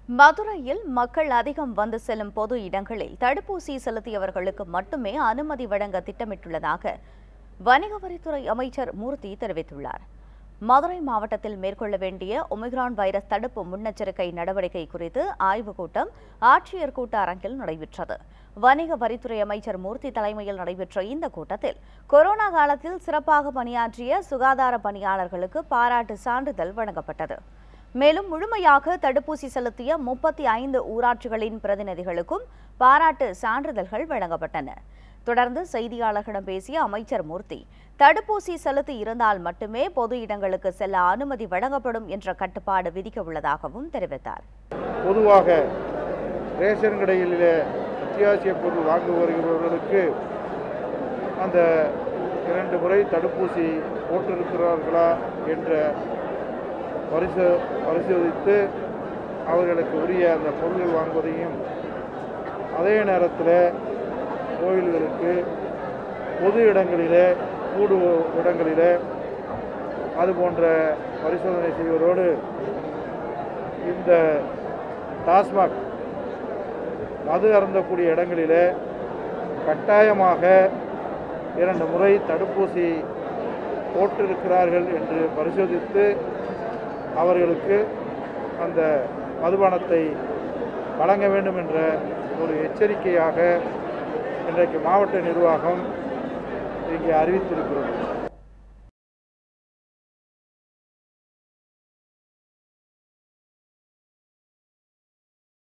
மதுரையில் மக்கள் அதிகம் வந்து செல்லும் பொது இடங்களில் தடுப்பூசி செலுத்தியவர்களுக்கு மட்டுமே அனுமதி வழங்க திட்டமிட்டுள்ளதாக வணிக வரித்துறை அமைச்சர் மூர்த்தி தெரிவித்துள்ளார் மதுரை மாவட்டத்தில் மேற்கொள்ள வேண்டிய ஒமிக்ரான் வைரஸ் தடுப்பு முன்னெச்சரிக்கை நடவடிக்கை குறித்து ஆய்வுக் கூட்டம் ஆட்சியர் கூட்ட அரங்கில் நடைபெற்றது வணிக வரித்துறை அமைச்சர் மூர்த்தி தலைமையில் நடைபெற்ற இந்த கூட்டத்தில் கொரோனா காலத்தில் சிறப்பாக பணியாற்றிய சுகாதார பணியாளர்களுக்கு பாராட்டு சான்றிதழ் வழங்கப்பட்டது மேலும் முழுமையாக தடுப்பூசி செலுத்திய முப்பத்தி ஐந்து ஊராட்சிகளின் பிரதிநிதிகளுக்கும் பாராட்டு சான்றிதழ்கள் வழங்கப்பட்டன தொடர்ந்து செய்தியாளர்களிடம் பேசிய அமைச்சர் மூர்த்தி தடுப்பூசி செலுத்தி இருந்தால் மட்டுமே பொது இடங்களுக்கு செல்ல அனுமதி வழங்கப்படும் என்ற கட்டுப்பாடு விதிக்க உள்ளதாகவும் தெரிவித்தார் பொதுவாக ரேஷன் கடைகளிலே அத்தியாவசிய பொருள் வாங்க வருகிறவர்களுக்கு அந்த இரண்டு முறை தடுப்பூசி போட்டிருக்கிறார்களா என்ற பரிசோ பரிசோதித்து அவர்களுக்கு உரிய அந்த பொருள்கள் வாங்குவதையும் அதே நேரத்தில் கோயில்களுக்கு பொது இடங்களிலே கூடு இடங்களிலே அது போன்ற பரிசோதனை செய்வதோடு இந்த டாஸ்மாக் மது அருந்தக்கூடிய இடங்களிலே கட்டாயமாக இரண்டு முறை தடுப்பூசி போட்டிருக்கிறார்கள் என்று பரிசோதித்து அவர்களுக்கு அந்த மதுபானத்தை வழங்க வேண்டும் என்ற ஒரு எச்சரிக்கையாக இன்றைக்கு மாவட்ட நிர்வாகம் இங்கே அறிவித்திருக்கிறது